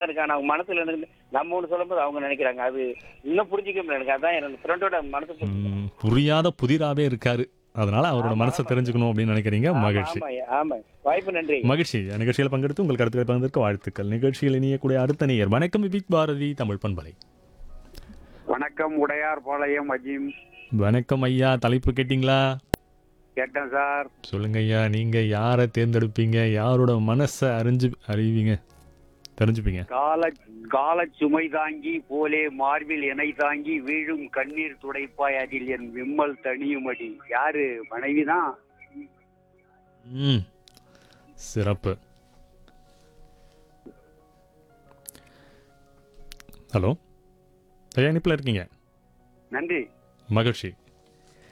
இருக்கு ஆனா அவங்க மனசுல இருந்து நம்ம ஒண்ணு சொல்லும்போது அவங்க நினைக்கிறாங்க அது இன்னும் புரிஞ்சிக்க முடியல எனக்கு அதான் என்னோட ஃப்ரெண்டோட மனசு புரிஞ்சுக்க ம், புரியாத புதிராவே இருக்காரு அதனால அவரோட மனசை தெரிஞ்சுக்கணும் அப்படின்னு நினைக்கிறீங்க மகிழ்ச்சி ஆமா ஆமா வாய்ப்பு நன்றி மகிழ்ச்சி நிகழ்ச்சியில் பங்கெடுத்து உங்கள் கருத்துக்களை பகிர்ந்ததற்கு வாழ்த்துக்கள் நிகழ்ச்சியில் இணையக்கூடிய அடுத்த நேயர் வணக்கம் விபிக் பாரதி தமிழ் பண்பலை வணக்கம் உடையார் பாளையம் அஜீம் வணக்கம் ஐயா தலைப்பு கேட்டிங்களா கேட்டேன் சார் சொல்லுங்க ஐயா நீங்க யாரை தேர்ந்தெடுப்பீங்க யாரோட மனசை அறிஞ்சு அறிவீங்க தெரிஞ்சுப்பீங்க கால கால சுமை தாங்கி போலே மார்பில் இணை தாங்கி வீழும் கண்ணீர் துடைப்பாய் அதில் என் விம்மல் தனியுமடி யாரு மனைவி தான் ம் சிறப்பு ஹலோ ஐயா இனிப்பில் இருக்கீங்க நன்றி மகிழ்ச்சி